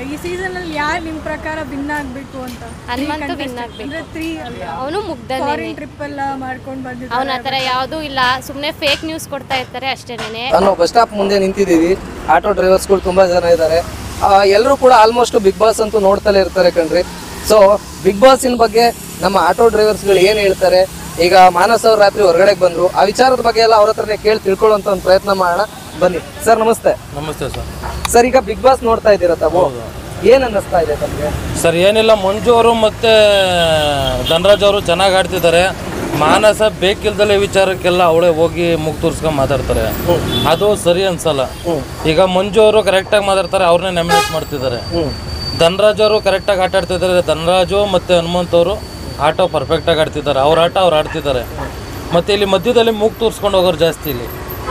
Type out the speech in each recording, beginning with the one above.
ಈ ಸೀಸನ್ ಅಲ್ಲಿ ಯಾರು ನಿಮ್ ಪ್ರಕಾರ ವಿನ್ ಆಗ್ಬೇಕು ಅಂತ ಹನುಮಂತು win ಆಗ್ಬೇಕು. ಅಂದ್ರೆ ತ್ರೀ ಅವನು ಮುಗ್ಧನೇನೆ ಫಾರಿನ್ ಟ್ರಿಪ್ ಎಲ್ಲ ಮಾಡ್ಕೊಂಡು ಬಂದಿದ್ದಾರೆ ಅವನ ಆ ಥರ ಯಾವುದೂ ಇಲ್ಲ ಸುಮ್ಮನೆ ಫೇಕ್ ನ್ಯೂಸ್ ಕೊಡ್ತಾ ಇರ್ತಾರೆ ಅಷ್ಟೇನೆ ನಾನು ಬಸ್ ಸ್ಟಾಪ್ ಮುಂದೆ ನಿಂತಿದ್ದೀವಿ ಆಟೋ ಡ್ರೈವರ್ಸ್ಗಳು ತುಂಬಾ ಜನ ಇದ್ದಾರೆ ಎಲ್ಲರೂ ಕೂಡ ಆಲ್ಮೋಸ್ಟ್ ಬಿಗ್ ಬಾಸ್ ಅಂತೂ ನೋಡ್ತಲೇ ಇರ್ತಾರೆ ಕಣ್ರಿ ಸೊ ಬಿಗ್ ಬಾಸಿನ ಬಗ್ಗೆ ನಮ್ಮ ಆಟೋ ಡ್ರೈವರ್ಸ್ಗಳು ಏನು ಹೇಳ್ತಾರೆ ಈಗ ಮಾನಸ್ ಅವ್ರು ರಾತ್ರಿ ಹೊರಗಡೆ ಬಂದ್ರು ಆ ವಿಚಾರದ ಬಗ್ಗೆ ಎಲ್ಲ ಅವ್ರ ಹತ್ರನೇ ಕೇಳಿ ತಿಳ್ಕೊಳ್ಳೋಂತ ಒಂದು ಪ್ರಯತ್ನ ಮಾಡೋಣ ಬನ್ನಿ ಸರ್ ನಮಸ್ತೆ ನಮಸ್ತೆ ಸರ್ ಸರ್ ಈಗ ಬಿಗ್ ಬಾಸ್ ನೋಡ್ತಾ ಇದ್ದೀರಾ ತಾವು ಏನ್ ಅನ್ನಿಸ್ತಾ ಇದೆ ತಮಗೆ ಸರ್ ಏನಿಲ್ಲ ಮಂಜು ಅವರು ಮತ್ತು ಧನರಾಜ್ ಅವರು ಚೆನ್ನಾಗಿ ಆಡ್ತಿದ್ದಾರೆ ಮಾನಸ ಬೇಕಿಲ್ದಲೆ ವಿಚಾರಕ್ಕೆಲ್ಲ ಅವಳೇ ಹೋಗಿ ಮುಗ್ ತೋರಿಸ್ಕೊಂಡು ಮಾತಾಡ್ತಾರೆ ಅದು ಸರಿ ಅನ್ಸಲ್ಲ ಈಗ ಮಂಜು ಅವರು ಕರೆಕ್ಟಾಗಿ ಮಾತಾಡ್ತಾರೆ ಅವ್ರನ್ನೇ ನಾಮಿನೇಟ್ ಮಾಡ್ತಿದ್ದಾರೆ ಧನರಾಜ್ ಅವರು ಕರೆಕ್ಟಾಗಿ ಆಟ ಆಡ್ತಿದ್ದಾರೆ ಧನರಾಜು ಮತ್ತು ಹನುಮಂತ್ ಅವರು ಆಟ ಪರ್ಫೆಕ್ಟಾಗಿ ಆಡ್ತಿದ್ದಾರೆ ಅವ್ರ ಆಟ ಅವ್ರು ಆಡ್ತಿದ್ದಾರೆ ಮತ್ತು ಇಲ್ಲಿ ಮಧ್ಯದಲ್ಲಿ ಮೂಗ್ ತೋರಿಸ್ಕೊಂಡು ಹೋಗೋರು ಜಾಸ್ತಿ ಇಲ್ಲಿ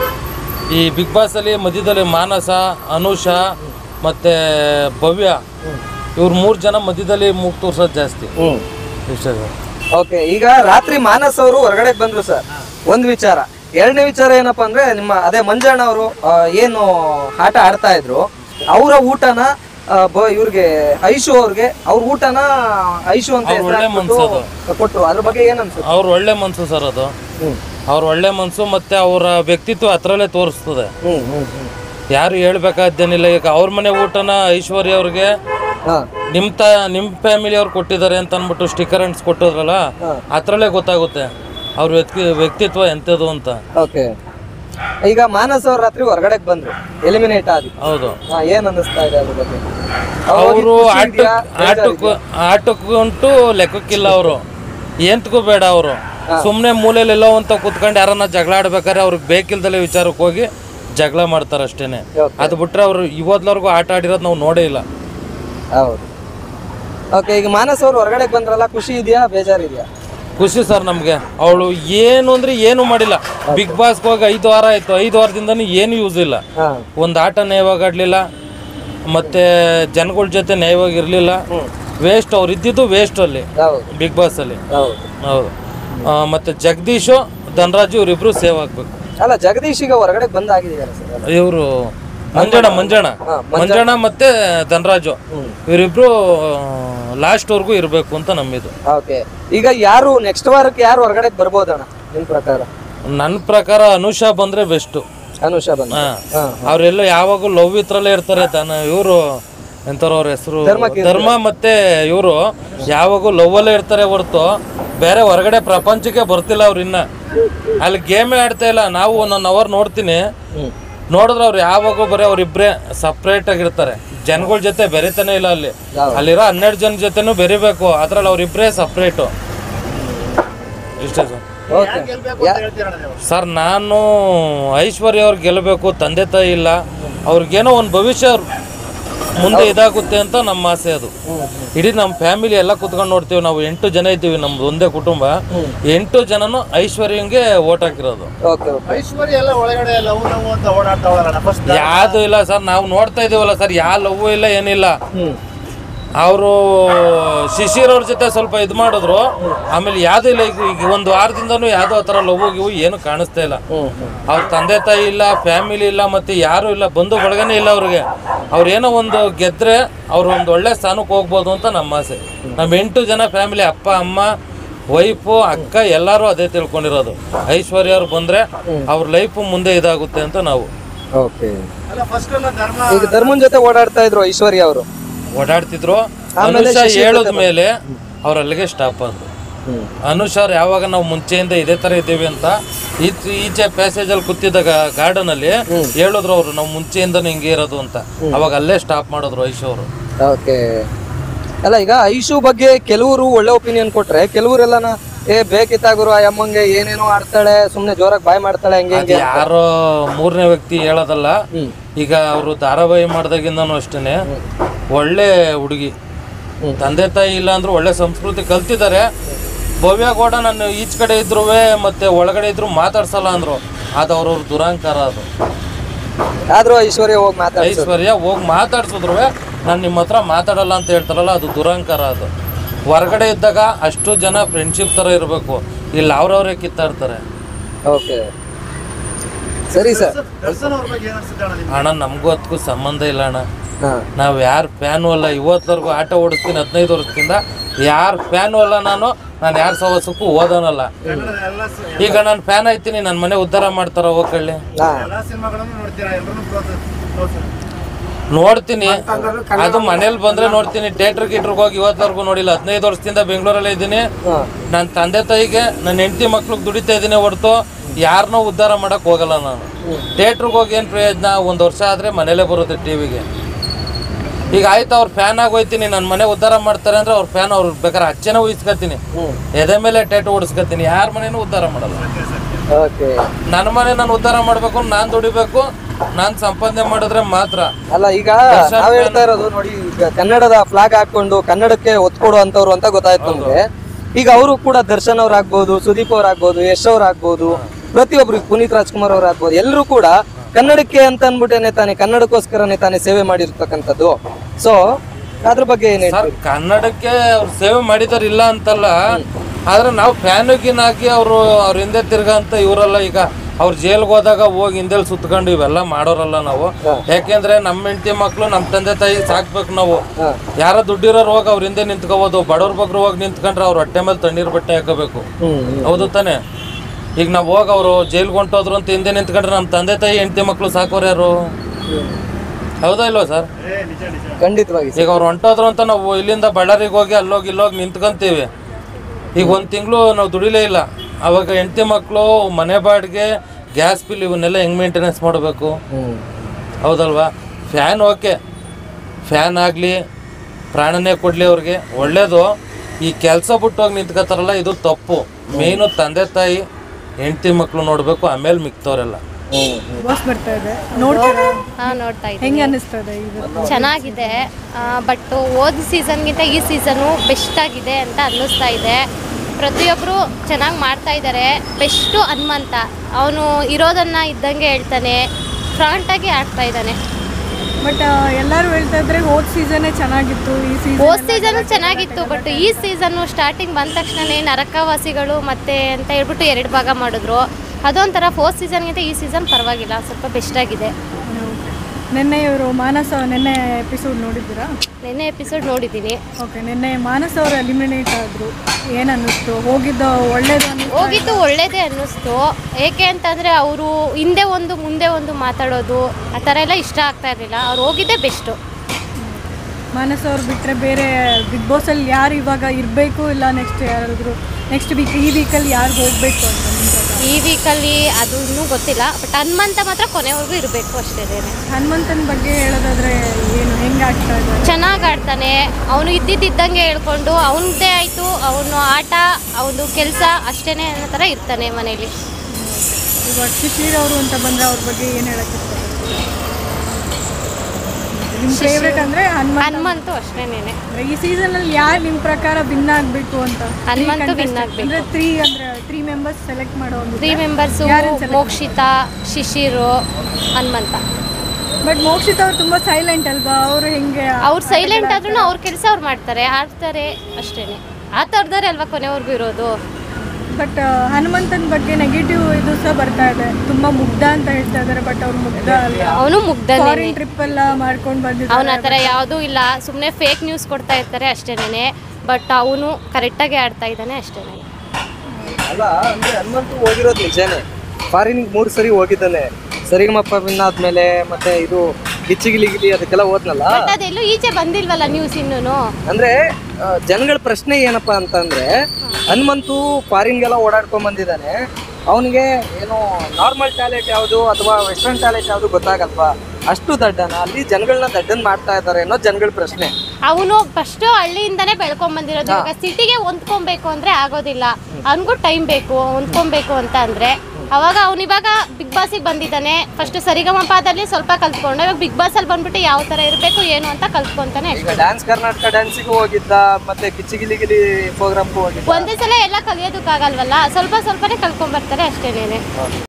ಈ ಬಿಗ್ ಬಾಸಲ್ಲಿ ಮಧ್ಯದಲ್ಲಿ ಮಾನಸ ಅನುಷಾ ಮತ್ತು ಭವ್ಯ ಇವ್ರು ಮೂರು ಜನ ಮಧ್ಯದಲ್ಲಿ ಮೂಗ್ ತೋರ್ಸೋದು ಜಾಸ್ತಿ ಇಷ್ಟೇ ಸರ್ ಓಕೆ ಈಗ ರಾತ್ರಿ ಮಾನಸ್ ಅವರು ಹೊರಗಡೆ ಬಂದ್ರು ಸರ್ ಒಂದ್ ವಿಚಾರ ಎರಡನೇ ವಿಚಾರ ಏನಪ್ಪಾ ಅಂದ್ರೆ ನಿಮ್ಮ ಅದೇ ಮಂಜಣ್ಣ ಅವರು ಏನು ಆಟ ಆಡ್ತಾ ಇದ್ರು ಅವರ ಊಟನ ಆ, ಬ- ಇವ್ರಿಗೆ ಐಶು ಅವ್ರಿಗೆ ಅವ್ರ ಊಟನ ಐಶು ಅಂತ ಅವ್ರ್ ಒಳ್ಳೆ ಹೆಸ್ರಾಕ್ಬಿಟ್ಟು ಮನ್ಸು ಕೊಟ್ರು ಅದ್ರ ಬಗ್ಗೆ ಏನ್ ಅನ್ಸುತ್ತೆ ಅವ್ರ ಒಳ್ಳೆ ಮನಸ್ಸು ಸರ್ ಅದು ಅವ್ರ ಒಳ್ಳೆ ಮನಸ್ಸು ಮತ್ತು ಅವರ ವ್ಯಕ್ತಿತ್ವ ಹತ್ರಲ್ಲೇ ತೋರಿಸ್ತದೆ ಹ್ಮ್ ಹ್ಮ್ ಹ್ಮ್ ಯಾರು ಹೇಳ್ಬೇಕಾದ್ದೇನಿಲ್ಲ ಈಗ ಅವ್ರ ಮನೆ ಊಟನ ಐಶ್ವರ್ಯ ಅವ್ರಿಗೆ ಹಾ ನಿಮ್ಮ ತ ನಿಮ್ಮ ಫ್ಯಾಮಿಲಿ ಅವ್ರು ಕೊಟ್ಟಿದ್ದಾರೆ ಅಂತ ಅಂದ್ಬಿಟ್ಟು ಸ್ಟಿಕ್ಕರ್ ಅಂಟ್ಸ್ ಕೊಟ್ಟಿದ್ರಲ್ಲ ಅದ್ರಲ್ಲೇ ಗೊತ್ತಾಗುತ್ತೆ ಅವ್ರ ವ್ಯಕ್ತಿ ವ್ಯಕ್ತಿತ್ವ ಎಂಥದ್ದು ಅಂತ ಓಕೆ ಈಗ ಮಾನಸ್ ಅವ್ರ ರಾತ್ರಿ ಹೊರಗಡೆ ಬಂದ್ರು ಎಲಿಮಿನೇಟ್ ಆದಿ ಹೌದು ಹಾ, ಏನ್ ಅನ್ನಿಸ್ತಾ ಇದೆ ಅದ್ರ ಬಗ್ಗೆ ಅವರು ಖುಷಿ ಆಟಕ್ಕೆ ಇದ್ಯಾ? ಆಟಕ್ಕೂ ಆಟಕ್ಕಂತೂ ಲೆಕ್ಕಕ್ಕಿಲ್ಲ ಅವರು ಎಂತಕ್ಕೂ ಬೇಡ ಅವರು ಸುಮ್ಮನೆ ಮೂಲೆಯಲ್ಲೆಲ್ಲೋ ಅಂತ ಕುತ್ಕೊಂಡು ಯಾರನ್ನ ಜಗಳ ಆಡ್ಬೇಕಾದ್ರೆ ಅವ್ರಿಗೆ ಬೇಕಿಲ್ದಲೆ ವಿಚಾರಕ್ಕೆ ಹೋಗಿ ಜಗಳ ಮಾಡ್ತಾರೆ ಅಷ್ಟೇನೆ Okay. ಅದು ಬಿಟ್ರೆ ಅವರು ಇವತ್ಲವರೆಗೂ ಆಟ ಆಡಿರೋದು ನಾವು ನೋಡೇ ಇಲ್ಲ ಹೌದು ಓಕೆ ಈಗ ಮಾನಸ್ ಅವ್ರು ಹೊರಗಡೆ ಬಂದ್ರಲ್ಲ ಖುಷಿ ಇದೆಯಾ ಬೇಜಾರಿದೆಯಾ ಖುಷಿ ಸರ್ ನಮಗೆ ಅವಳು ಏನು ಅಂದ್ರೆ ಏನು ಮಾಡಿಲ್ಲ ಬಿಗ್ ಬಾಸ್ಗೆ ಹೋಗಿ ಐದು ವಾರ ಆಯ್ತು ಐದು ವಾರದಿಂದನೂ ಏನು ಯೂಸ್ ಇಲ್ಲ ಹಾ ಒಂದು ಆಟ ನ್ಯಾಯವಾಗಿ ಆಡಲಿಲ್ಲ ಮತ್ತು ಜನಗಳ ಜೊತೆ ನ್ಯಾಯವಾಗಿ ಇರಲಿಲ್ಲ ವೇಸ್ಟ್ ಅವ್ರು ಇದ್ದಿದ್ದು ವೇಸ್ಟ್ ಅಲ್ಲಿ ಹೌದು ಬಿಗ್ ಬಾಸಲ್ಲಿ ಹೌದು ಹೌದು ಆ, ಮತ್ತೆ ಜಗದೀಶು ಧನರಾಜು ಇವರಿಬ್ರು ಸೇವ್ ಆಗ್ಬೇಕು ಅಲ್ಲ ಜಗದೀಶ್ ಈಗ ಹೊರಗಡೆ ಬಂದಾಗಿದ್ದಾರೆ ಸರ್ ಇವರು ಮಂಜಣ್ಣ ಮಂಜಣ್ಣ ಮಂಜಣ್ಣ ಮತ್ತೆ ಧನರಾಜು ಇವರಿಬ್ರು ಲಾಸ್ಟ್ವರೆಗೂ ಇರಬೇಕು ಅಂತ ನಮ್ಮಿದು ಓಕೆ ಈಗ ಯಾರು ನೆಕ್ಸ್ಟ್ ವಾರಕ್ಕೆ ಯಾರು ಹೊರಗಡೆ ಬರ್ಬೋದಣ್ಣ ನಿಮ್ ಪ್ರಕಾರ ನನ್ನ ಪ್ರಕಾರ ಅನುಷಾ ಬಂದ್ರೆ ಬೆಸ್ಟು ಅನುಷಾ ಬಂದ ಹಾ ಅವರೆಲ್ಲ ಯಾವಾಗೂ ಲವ್ ಇತ್ರಲ್ಲೇ ಇರ್ತಾರೆ ತಾನ ಇವರು ಎಂತಾರ ಅವ್ರ ಹೆಸರು ಧರ್ಮ ಮತ್ತೆ ಇವರು ಯಾವಾಗೂ ಲವ್ ಅಲ್ಲೇ ಇರ್ತಾರೆ ಹೊರತು ಬೇರೆ ಹೊರಗಡೆ ಪ್ರಪಂಚಕ್ಕೆ ಬರ್ತಿಲ್ಲ ಅವ್ರು ಇನ್ನ ಅಲ್ಲಿ ಗೇಮೇ ಆಡ್ತಾ ಇಲ್ಲ ನಾವು ಒಂದೊಂದು ಅವರ್ ನೋಡ್ತೀನಿ ನೋಡಿದ್ರೆ ಅವ್ರು ಯಾವಾಗೂ ಬರೀ ಅವ್ರಿಬ್ರೇ ಸಪ್ರೇಟ್ ಆಗಿರ್ತಾರೆ ಜನಗಳ ಜೊತೆ ಬೆರಿತಾನೆ ಇಲ್ಲ ಅಲ್ಲಿ ಅಲ್ಲಿರೋ ಹನ್ನೆರಡು ಜನ ಜೊತೆನೂ ಬೆರಿಬೇಕು ಅದ್ರಲ್ಲಿ ಅವ್ರಿಬ್ರೇ ಸಪ್ರೇಟು ಇಷ್ಟೇ ಸರ್ ಓಕೆ ಸರ್ ನಾನು ಐಶ್ವರ್ಯ ಅವ್ರು ಗೆಲ್ಲಬೇಕು ತಂದೆ ತಾಯಿ ಇಲ್ಲ ಅವ್ರಿಗೇನೋ ಒಂದು ಭವಿಷ್ಯ ಅವ್ರ್ ಮುಂದೆ ಇದಾಗುತ್ತೆ ಅಂತ ನಮ್ಮ ಆಸೆ ಅದು ಇಡೀ ನಮ್ಮ ಫ್ಯಾಮಿಲಿ ಎಲ್ಲ ಕುತ್ಕೊಂಡು ನೋಡ್ತೀವಿ ನಾವು ಎಂಟು ಜನ ಇದ್ದೀವಿ ನಮ್ದು ಒಂದೇ ಕುಟುಂಬ ಎಂಟು ಜನನು ಐಶ್ವರ್ಯಂಗೆ ಓಟ್ ಹಾಕಿರೋದು ಓಕೆ ಓಕೆ ಐಶ್ವರ್ಯ ಎಲ್ಲ ಒಳಗಡೆ ಲವ್ ನೋವು ಅಂತ ಓಡಾಡ್ತಾವಲ್ಲ ಫಸ್ಟ್ ಯಾವುದು ಇಲ್ಲ ಸರ್ ನಾವು ನೋಡ್ತಾ ಇದೀವಲ್ಲ ಸರ್ ಯಾವ ಲವ್ ಇಲ್ಲ ಏನಿಲ್ಲ ಹ್ಮ್ ಅವರು ಶಿಶಿರ್ ಅವ್ರ ಜೊತೆ ಸ್ವಲ್ಪ ಇದು ಮಾಡಿದ್ರು ಆಮೇಲೆ ಯಾವ್ದು ಇಲ್ಲ ಈಗ ಈಗ ಒಂದು ವಾರದಿಂದನೂ ಯಾವುದೋ ಆ ಥರ ಲವ್ ಗಿವು ಏನು ಕಾಣಿಸ್ತಾ ಇಲ್ಲ ಅವ್ರ ತಂದೆ ತಾಯಿ ಇಲ್ಲ ಫ್ಯಾಮಿಲಿ ಇಲ್ಲ ಮತ್ತೆ ಯಾರು ಇಲ್ಲ ಬಂಧು ಬಳಗನೇ ಇಲ್ಲ ಅವ್ರಿಗೆ ಅವ್ರು ಏನೋ ಒಂದು ಗೆದ್ರೆ ಅವ್ರು ಒಂದು ಒಳ್ಳೆ ಸ್ಥಾನಕ್ಕೆ ಹೋಗ್ಬೋದು ಅಂತ ನಮ್ಮ ಆಸೆ ನಮ್ಮ ಎಂಟು ಜನ ಫ್ಯಾಮಿಲಿ ಅಪ್ಪ ಅಮ್ಮ ವೈಫು ಅಕ್ಕ ಎಲ್ಲರೂ ಅದೇ ತಿಳ್ಕೊಂಡಿರೋದು ಐಶ್ವರ್ಯ ಅವ್ರು ಬಂದ್ರೆ ಅವ್ರ ಲೈಫು ಮುಂದೆ ಇದಾಗುತ್ತೆ ಅಂತ ನಾವು ಓಕೆ ಅಲ್ಲ ಫಸ್ಟ್ ಎಲ್ಲ ಧರ್ಮ ಈಗ ಧರ್ಮನ್ ಜೊತೆ ಓಡಾಡ್ತಾ ಇದ್ರು ಐಶ್ವರ್ಯ ಅವರು ಓಡಾಡ್ತಿದ್ರು ಆಮೇಲೆ ಅನುಷಾ ಶಶಿ ಹೇಳದ ಮೇಲೆ ಅವ್ರ ಅಲ್ಲಿಗೆ ಸ್ಟಾಪ್ ಆದ್ರು ಅನುಷಾರ್ ಯಾವಾಗ ನಾವು ಮುಂಚೆಯಿಂದ ಇದೇ ತರ ಇದ್ದೀವಿ ಅಂತ ಈಚೆ ಈಚೆ ಪ್ಯಾಸೇಜ್ ಅಲ್ಲಿ ಕೂತಿದ್ದಾಗ ಗಾರ್ಡನ್ ಅಲ್ಲಿ ಹೇಳಿದ್ರು ಅವ್ರು ನಾವು ಮುಂಚೆಯಿಂದ ಹಿಂಗೆ ಇರೋದು ಅಂತ ಅವಾಗ ಅಲ್ಲೇ ಸ್ಟಾಪ್ ಮಾಡಿದ್ರು ಐಶು ಅವರು ಓಕೆ ಅಲ್ಲ ಈಗ ಐಶು ಬಗ್ಗೆ ಕೆಲವರು ಒಳ್ಳೆ ಒಪಿನಿಯನ್ ಕೊಟ್ರೆ ಕೆಲವರೆಲ್ಲನ ಏ ಬೇಕಿತ್ತಾಗುರು ಆ ಅಮ್ಮಂಗೆ ಏನೇನೋ ಆಡ್ತಾಳೆ ಸುಮ್ನೆ ಜೋರಾಗಿ ಬಾಯ್ ಮಾಡ್ತಾಳೆ ಹಂಗೆ ಅದು ಹಿಂಗೆ ಯಾರೋ ಮೂರನೇ ವ್ಯಕ್ತಿ ಹೇಳೋದಲ್ಲ ಈಗ ಅವರು ಧಾರಾವಾಹಿ ಮಾಡ್ದಾಗಿಂದನೂ ಅಷ್ಟೇನೆ ಒಳ್ಳೆ ಹುಡುಗಿ ತಂದೆ ತಾಯಿ ಇಲ್ಲ ಅಂದ್ರೂ ಒಳ್ಳೆ ಸಂಸ್ಕೃತಿ ಕಲ್ತಿದ್ದಾರೆ ಭವ್ಯ ಕೂಡ ನಾನು ಈಚ್ ಕಡೆ ಇದ್ರು ಮತ್ತೆ ಒಳಗಡೆ ಇದ್ರು ಮಾತಾಡ್ಸಲ್ಲ ಅಂದ್ರು ಅದು ಅವ್ರವ್ರ ದುರಾಂಕಾರ ಅದು ಆದ್ರೂ ಐಶ್ವರ್ಯ ಹೋಗಿ ಮಾತಾಡ್ಸ ಐಶ್ವರ್ಯ ಹೋಗಿ ಮಾತಾಡ್ಸಿದ್ರು ನಾನು ನಿಮ್ಮ ಹತ್ರ ಮಾತಾಡಲ್ಲ ಅಂತ ಹೇಳ್ತಾರಲ್ಲ ಅದು ದುರಾಂಕಾರ ಅದು ಹೊರಗಡೆ ಇದ್ದಾಗ ಅಷ್ಟು ಜನ ಫ್ರೆಂಡ್ಶಿಪ್ ಥರ ಇರಬೇಕು ಇಲ್ಲಿ ಅವ್ರವ್ರೇ ಕಿತ್ತಾಡ್ತಾರೆ ಓಕೆ ಸರಿ ಸರ್ ದರ್ಶನ್ ಅವ್ರ ಬಗ್ಗೆ ಏನ್ ಅನ್ಸುತ್ತೆ ಅಣ್ಣ ನಿಮ್ಗೆ ಅಣ್ಣ ನಮಗೂ ಅದಕ್ಕೂ ಸಂಬಂಧ ಇಲ್ಲ ಅಣ್ಣ ಹಾ. ನಾವು ಯಾರು ಫ್ಯಾನು ಅಲ್ಲ ಇವತ್ತವರೆಗೂ ಆಟ ಓಡಿಸ್ತೀನಿ ಹದಿನೈದು ವರ್ಷದಿಂದ ಯಾರು ಫ್ಯಾನು ಅಲ್ಲ ನಾನು ನಾನು ಯಾರ ಸವಸಕ್ಕೂ ಓದೋನಲ್ಲ ಕನ್ನಡದ ಎಲ್ಲ ಸ- ಈಗ ನಾನು ಫ್ಯಾನ್ ಆಯ್ತೀನಿ ನನ್ನ ಮನೆ ಉದ್ಧಾರ ಮಾಡ್ತಾರ ಹೋಗಳ್ಳಿ ಹಾ. ಎಲ್ಲ ಸಿನಿಮಾಗಳನ್ನು ನೋಡ್ತೀರಾ ಎಲ್ಲರೂ ಪ್ರೋತ್ಸಾಹ ನೋಡ್ತೀನಿ ಅದು ಮನೇಲಿ ಬಂದ್ರೆ ನೋಡ್ತೀನಿ ಥಿಯೇಟರ್ ಗೀಟ್ರಿಗೆ ಹೋಗಿ ಇವತ್ತವರೆಗೂ ನೋಡಿಲ್ಲ ಹದಿನೈದು ವರ್ಷದಿಂದ ಬೆಂಗಳೂರಲ್ಲೇ ಇದ್ದೀನಿ ಹಾ. ನನ್ನ ತಂದೆ ತಾಯಿಗೆ ನನ್ನ ಹೆಂಡತಿ ಮಕ್ಳಿಗೆ ದುಡಿತಾ ಇದ್ದೀನಿ ಹೊರತು ಯಾರನ್ನೂ ಉದ್ಧಾರ ಮಾಡಕ್ ಹೋಗಲ್ಲ ನಾನು ಥಿಯೇಟ್ರಿಗೆ ಹೋಗಿ ಏನು ಪ್ರಯೋಜನ ಒಂದು ವರ್ಷ ಆದರೆ ಮನೇಲೇ ಬರುತ್ತೆ ಟಿವಿಗೆ ಈಗ ಆಯ್ತು ಅವ್ರ ಫ್ಯಾನ್ ಆಗೋಯ್ತೀನಿ ನನ್ನ ಮನೆ ಉದ್ಧಾರ ಮಾಡ್ತಾರೆ ಅಂದ್ರೆ ಅವ್ರ ಫ್ಯಾನ್ ಅವ್ರು ಬೇಕಾದ್ರೆ ಅಚ್ಚೆನ ಉಯಿಸ್ಕೊತೀನಿ ಎದೆ ಮೇಲೆ ಟೇಟು ಓಡಿಸ್ಕೊತೀನಿ ಯಾರ ಮನೇನೂ ಉದ್ಧಾರ ಮಾಡಲ್ಲ ಓಕೆ ನನ್ನ ಮನೆ ನಾನು ಉದ್ಧಾರ ಮಾಡಬೇಕು ನಾನು ದುಡಿಬೇಕು ನಾನು ಸಂಪಾದನೆ ಮಾಡಿದ್ರೆ ಮಾತ್ರ ಅಲ್ಲ ಈಗ ನಾವ್ ಹೇಳ್ತಾ ಇರೋದು ನೋಡಿ ಈಗ ಕನ್ನಡದ ಫ್ಲಾಗ್ ಹಾಕೊಂಡು ಕನ್ನಡಕ್ಕೆ ಒತ್ತು ಕೊಡುವಂತವ್ರು ಅಂತ ಗೊತ್ತಾಯ್ತು ನಮ್ಗೆ ಈಗ ಅವರು ಕೂಡ ದರ್ಶನ್ ಅವ್ರ ಆಗ್ಬೋದು ಸುದೀಪ್ ಅವ್ರ ಆಗ್ಬೋದು ಯಶ್ ಅವ್ರ ಆಗ್ಬೋದು ಪ್ರತಿಯೊಬ್ರು ಈಗ ಪುನೀತ್ ರಾಜ್ಕುಮಾರ್ ಅವ್ರ ಆಗ್ಬೋದು ಎಲ್ಲರೂ ಕೂಡ ಕನ್ನಡಕ್ಕೆ ಅಂತ ಅನ್ಬಿಟ್ಟೇನೆ ತಾನೇ ಕನ್ನಡಕ್ಕೋಸ್ಕರನೇ ತಾನೇ ಸೇವೆ ಮಾಡಿರ್ತಕ್ಕಂಥದ್ದು ಸೊ ಅದ್ರ ಬಗ್ಗೆ ಏನ್ ಸರ್ ಹೇಳ್ತೀರಿ ಕನ್ನಡಕ್ಕೆ ಅವ್ರು ಸೇವೆ ಮಾಡಿದಾರೆ ಇಲ್ಲ ಅಂತಲ್ಲ ಆದ್ರೆ ನಾವು ಫ್ಯಾನುಗಿನಾಗಿ ಅವರು ಅವ್ರ ಹಿಂದೆ ತಿರ್ಗಾ ಅಂತ ಇವರೆಲ್ಲ ಈಗ ಅವ್ರು ಜೈಲ್ಗೆ ಹೋದಾಗ ಹೋಗಿ ಹಿಂದೆಲ್ ಸುತ್ಕೊಂಡು ಇವೆಲ್ಲ ಮಾಡೋರಲ್ಲ ನಾವು ಯಾಕೆಂದ್ರೆ ನಮ್ಮ ಹೆಂಡತಿ ಮಕ್ಳು ನಮ್ಮ ತಂದೆ ತಾಯಿ ಸಾಕ್ಬೇಕು ನಾವು ಯಾರೋ ದುಡ್ಡಿರೋರು ಹೋಗಿ ಅವ್ರ ಹಿಂದೆ ನಿಂತ್ಕೋಬೋದು ಬಡವ್ರ ಬಗ್ರು ಹೋಗಿ ನಿಂತ್ಕೊಂಡ್ರೆ ಅವ್ರ ಹೊಟ್ಟೆ ಮೇಲೆ ತಣ್ಣೀರು ಬಟ್ಟೆ ಹಾಕೋಬೇಕು ಹ್ಮ್ ಹೌದು ತಾನೆ ಈಗ ನಾವು ಹೋಗಿ ಅವರು ಜೈಲ್ಗೆ ಹೊಂಟೋದ್ರು ಅಂತ ಹಿಂದೆ ನಿಂತ್ಕೊಂಡ್ರೆ ನಮ್ಮ ತಂದೆ ತಾಯಿ ಹೆಂಡತಿ ಮಕ್ಳು ಸಾಕೋರು ಯಾರು ಹೌದಾ ಇಲ್ವಾ ಸರ್ ಖಂಡಿತವಾಗಿ ಈಗ ಅವ್ರು ಹೊಂಟೋದ್ರು ಅಂತ ನಾವು ಇಲ್ಲಿಂದ ಬಳ್ಳಾರಿಗೆ ಹೋಗಿ ಅಲ್ಲೋಗಿ ಇಲ್ಲೋಗಿ ನಿಂತ್ಕೊಂತೀವಿ ಈಗ ಒಂದು ತಿಂಗಳು ನಾವು ದುಡಿಲೇ ಇಲ್ಲ ಅವಾಗ ಹೆಂಡತಿ ಮಕ್ಕಳು ಮನೆ ಬಾಡಿಗೆ ಗ್ಯಾಸ್ ಬಿಲ್ ಇವನ್ನೆಲ್ಲ ಹೆಂಗೆ ಮೇಂಟೆನೆನ್ಸ್ ಮಾಡಬೇಕು ಹ್ಮ್ ಹೌದಲ್ವಾ ಫ್ಯಾನ್ ಓಕೆ ಫ್ಯಾನ್ ಆಗಲಿ ಪ್ರಾಣನೇ ಕೊಡಲಿ ಅವ್ರಿಗೆ ಒಳ್ಳೇದು ಈ ಕೆಲಸ ಬಿಟ್ಟು ಹೋಗಿ ನಿಂತ್ಕೋತಾರಲ್ಲ ಇದು ತಪ್ಪು ಮೇಯ್ನು ತಂದೆ ತಾಯಿ ಹೆಂಡತಿ ಮಕ್ಕಳು ನೋಡಬೇಕು ಆಮೇಲೆ ಮಿಕ್ತವ್ರೆಲ್ಲ ಹ್ಮ್ ಬಾಸ್ ಬರ್ತಾ ಇದೆ ನೋಡ್ತೀರಾ ಹಾ ನೋಡ್ತಾ ಇದ್ದೀನಿ ಹೆಂಗೆ ಅನ್ನಿಸ್ತದೆ ಈಗ ಚೆನ್ನಾಗಿದೆ ಬಟ್ ಹೋದ ಸೀಸನ್ಗಿಂತ ಈ ಸೀಸನು ಬೆಸ್ಟ್ ಆಗಿದೆ ಅಂತ ಅನ್ನಿಸ್ತಾ ಇದೆ ಪ್ರತಿಯೊಬ್ಬರು ಚೆನ್ನಾಗಿ ಮಾಡ್ತಾ ಇದ್ದಾರೆ ಬೆಸ್ಟು ಹನುಮಂತ ಅವನು ಇರೋದನ್ನ ಇದ್ದಂಗೆ ಹೇಳ್ತಾನೆ ಫ್ರಾಂಟಾಗಿ ಆಡ್ತಾ ಇದ್ದಾನೆ ಬಟ್ ಎಲ್ಲರೂ ಹೇಳ್ತಾ ಇದ್ರೆ ಹೋದ್ ಸೀಸನ್ನೇ ಚೆನ್ನಾಗಿತ್ತು ಈ ಹೋದ ಸೀಸನ್ ಸೀಸನ್ ಚೆನ್ನಾಗಿತ್ತು ಬಟ್ ಈ ಸೀಸನ್ನು ಸ್ಟಾರ್ಟಿಂಗ್ ಬಂದ ತಕ್ಷಣನೇ ನರಕವಾಸಿಗಳು ಮತ್ತೆ ಅಂತ ಹೇಳ್ಬಿಟ್ಟು ಎರಡು ಭಾಗ ಮಾಡಿದ್ರು ಅದೊಂಥರ ಫೋರ್ತ್ ಸೀಸನ್ಗಿಂತ ಈ ಸೀಸನ್ ಪರವಾಗಿಲ್ಲ ಸ್ವಲ್ಪ ಬೆಸ್ಟ್ ಆಗಿದೆ ನಿನ್ನೆ ಇವರು ಮಾನಸ ನಿನ್ನೆ ಎಪಿಸೋಡ್ ನೋಡಿದ್ದೀರಾ ನಿನ್ನೆ ಎಪಿಸೋಡ್ ನೋಡಿದ್ದೀನಿ ಓಕೆ ನಿನ್ನೆ ಮಾನಸ ಅವರು ಎಲಿಮಿನೇಟ್ ಆದ್ರು ಏನ್ ಅನ್ನಿಸ್ತು ಹೋಗಿದ್ದ ಒಳ್ಳೇದು ಅನ್ನಿಸ್ತು ಹೋಗಿದ್ದು ಒಳ್ಳೇದೇ ಅನ್ನಿಸ್ತು ಏಕೆ ಅಂತಂದರೆ ಅವರು ಹಿಂದೆ ಒಂದು ಮುಂದೆ ಒಂದು ಮಾತಾಡೋದು ಆ ಥರ ಎಲ್ಲ ಇಷ್ಟ ಆಗ್ತಾ ಇರಲಿಲ್ಲ ಅವ್ರು ಹೋಗಿದ್ದೇ ಬೆಸ್ಟು ಮಾನಸ ಅವ್ರು ಬಿಟ್ರೆ ಬೇರೆ ಬಿಗ್ ಬಾಸ್ ಅಲ್ಲಿ ಯಾರು ಇವಾಗ ಇರಬೇಕು ಇಲ್ಲ ನೆಕ್ಸ್ಟ್ ಯಾರಾದ್ರು ನೆಕ್ಸ್ಟ್ ವೀಕ್ ಈ ವೀಕಲ್ಲಿ ಯಾರು ಹೋಗ್ಬೇಕು ಅಂತ ನಿಮ್ ಪ್ರಕಾರ? ಈ ವೀಕಲ್ಲಿ ಅದು ಇನ್ನೂ ಗೊತ್ತಿಲ್ಲ ಬಟ್ ಹನುಮಂತ ಮಾತ್ರ ಕೊನೆವರೆಗೂ ಇರಬೇಕು ಅಷ್ಟೇ ಹನುಮಂತನ ಬಗ್ಗೆ ಹೇಳೋದಾದ್ರೆ ಏನು ಹೆಂಗೆ ಆಗ್ತಾ ಇದ್ದಾರೆ ಚೆನ್ನಾಗಿ ಆಡ್ತಾನೆ ಅವನು ಇದ್ದಿದ್ದಂಗೆ ಹೇಳ್ಕೊಂಡು ಅವನದೇ ಆಯಿತು ಅವನು ಆಟ ಅವನು ಕೆಲಸ ಅಷ್ಟೇ ಅನ್ನೋ ಥರ ಇರ್ತಾನೆ ಮನೇಲಿ ಇವಾಗ ಶಿಶಿರ್ ಅವರು ಅಂತ ಬಂದ್ರೆ ಅವ್ರ ಬಗ್ಗೆ ಏನು ಹೇಳಕ್ ಇಷ್ಟಪಡ್ತೀರಾ ನಿಮ್ಮ ಫೇವ್ರೇಟ್ ಅಂದ್ರೆ ಹನುಮಂತ ಹನುಮಂತು ಅಷ್ಟೇನೇನೆ ಈ ಸೀಸನ್ ಅಲ್ಲಿ ಯಾರು ನಿಮ್ಮ ಪ್ರಕಾರ ವಿನ್ ಆಗ್ಬೇಕು ಅಂತ ಹನುಮಂತು Three win contestants. ಆಗ್ಬೇಕು. ಅಂದ್ರೆ ತ್ರೀ ಅಂದ್ರೆ ತ್ರೀ ಮೆಂಬರ್ಸ್ ಸೆಲೆಕ್ಟ್ ಮಾಡೋ ತ್ರೀ ಮೆಂಬರ್ಸು ಯಾರನ್ನ select ಮೋಕ್ಷಿತಾ ಶಿಶಿರು ಹನುಮಂತ ಬಟ್ ಮೋಕ್ಷಿತ್ ಅವ್ರು ತುಂಬಾ ಸೈಲೆಂಟ್ ಅಲ್ವಾ ಅವರು ಹೆಂಗೆ ಅವ್ರು ಸೈಲೆಂಟ್ ಆದ್ರೂ ಅವ್ರ ಕೆಲಸ ಅವ್ರು ಮಾಡ್ತಾರೆ ಆಡ್ತಾರೆ ಅಷ್ಟೇನೆ ಆ ಥರದವ್ರೆ ಅಲ್ವಾ ಕೊನೆವರೆಗೂ ಇರೋದು ಬಟ್ ಹನುಮಂತನ ಬಗ್ಗೆ ನೆಗೆಟಿವ್ ಇದು ಸಹ ಬರ್ತಾ ಇದೆ ತುಂಬಾ ಮುಗ್ಧ ಅಂತ ಹೇಳ್ತಾ ಇದಾರೆ ಬಟ್ ಅವ್ರು ಮುಗ್ಧ ಅಲ್ಲ ಅವನು ಮುಗ್ಧನೇ ಫಾರಿನ್ ಟ್ರಿಪ್ ಎಲ್ಲ ಮಾಡ್ಕೊಂಡು ಅವನ ಬಂದಿದ್ದಾರೆ ಆ ಥರ ಯಾವುದೂ ಇಲ್ಲ ಸುಮ್ಮನೆ ಫೇಕ್ ನ್ಯೂಸ್ ಕೊಡ್ತಾ ಇರ್ತಾರೆ ಅಷ್ಟೇನೆ ಬಟ್ ಅವನು ಕರೆಕ್ಟಾಗಿ ಆಡ್ತಾ ಇದ್ದಾನೆ ಅಷ್ಟೇನೆ ಅಲ್ಲ ಅಂದ್ರೆ ಹನುಮಂತು ಹೋಗಿರೋದು ನಿಜಾನೇ ಫಾರಿನಿಗೆ ಮೂರು ಸರಿ ಹೋಗಿದ್ದಾನೆ ಸರಿಗಮಪ್ಪ ವಿನ್ ಆದ್ಮೇಲೆ ಮತ್ತೆ ಇದು ಗಿಚ್ಚಿಗಿಲಿ ಗಿಲಿ ಅದಕ್ಕೆಲ್ಲ ಹೋದ್ನಲ್ಲ ಬಟ್ ಅದೆಲ್ಲೂ ಈಚೆ ಬಂದಿಲ್ವಲ್ಲ ನ್ಯೂಸ್ ಇನ್ನೂ ಅಂದ್ರೆ ಆ, ಜನಗಳ ಪ್ರಶ್ನೆ ಏನಪ್ಪಾ ಅಂತಂದ್ರೆ ಹನುಮಂತು ಫಾರಿನ್ಗೆಲ್ಲ ಓಡಾಡ್ಕೊಂಡ್ ಬಂದಿದ್ದಾನೆ ಅವನಿಗೆ ಏನು ನಾರ್ಮಲ್ ಟ್ಯಾಲೆಂಟ್ ಯಾವುದು ಅಥವಾ ವೆಸ್ಟರ್ನ್ ಟ್ಯಾಲೆಂಟ್ ಯಾವುದು ಗೊತ್ತಾಗಲ್ವಾ ಅಷ್ಟು ದಡ್ಡನ ಅಲ್ಲಿ ಜನಗಳನ್ನ ದಡ್ಡನ್ ಮಾಡ್ತಾ ಇದ್ದಾರೆ ಅನ್ನೋ ಜನಗಳ ಪ್ರಶ್ನೆ ಅವನು ಫಸ್ಟ್ ಹಳ್ಳಿಯಿಂದನೇ ಬೆಳ್ಕೊಂಡ್ ಬಂದಿರೋದು ಇವಾಗ ಸಿಟಿಗೆ ಹೊಂದ್ಕೊಬೇಕು ಅಂದ್ರೆ ಆಗೋದಿಲ್ಲ ಅವನಿಗೂ ಟೈಮ್ ಬೇಕು ಹೊಂದ್ಕೊಬೇಕು ಅಂತ ಅಂದ್ರೆ ಅವಾಗ ಅವ್ನು ಇವಾಗ ಬಿಗ್ ಬಾಸಿಗೆ ಬಂದಿದ್ದಾನೆ ಫಸ್ಟ್ ಸರಿಗಮಪದಲ್ಲಿ ಸ್ವಲ್ಪ ಕಲ್ತ್ಕೊಂಡು ಇವಾಗ ಬಿಗ್ ಬಾಸ್ ಅಲ್ಲಿ ಬಂದ್ಬಿಟ್ಟು ಯಾವ ತರ ಇರಬೇಕು ಏನು ಅಂತ ಕಲ್ತ್ಕೊಂತಾನೆ ಈಗ ಅಷ್ಟೇ ಡ್ಯಾನ್ಸ್ ಕರ್ನಾಟಕ ಡ್ಯಾನ್ಸಿಗೂ ಹೋಗಿದ್ದ ಮತ್ತೆ ಗಿಚ್ಚಿಗಿಲಿ ಗಿಲಿ ಪ್ರೋಗ್ರಾಮ್ಗೂ ಹೋಗಿದ್ದ ಒಂದೇ ಸಲ ಎಲ್ಲ ಕಲಿಯೋದಕ್ಕಾಗಲ್ವಲ್ಲ ಸ್ವಲ್ಪ ಸ್ವಲ್ಪನೇ ಕಲ್ತ್ಕೊಂಡ್ ಬರ್ತಾರೆ ಅಷ್ಟೇನೇನೆ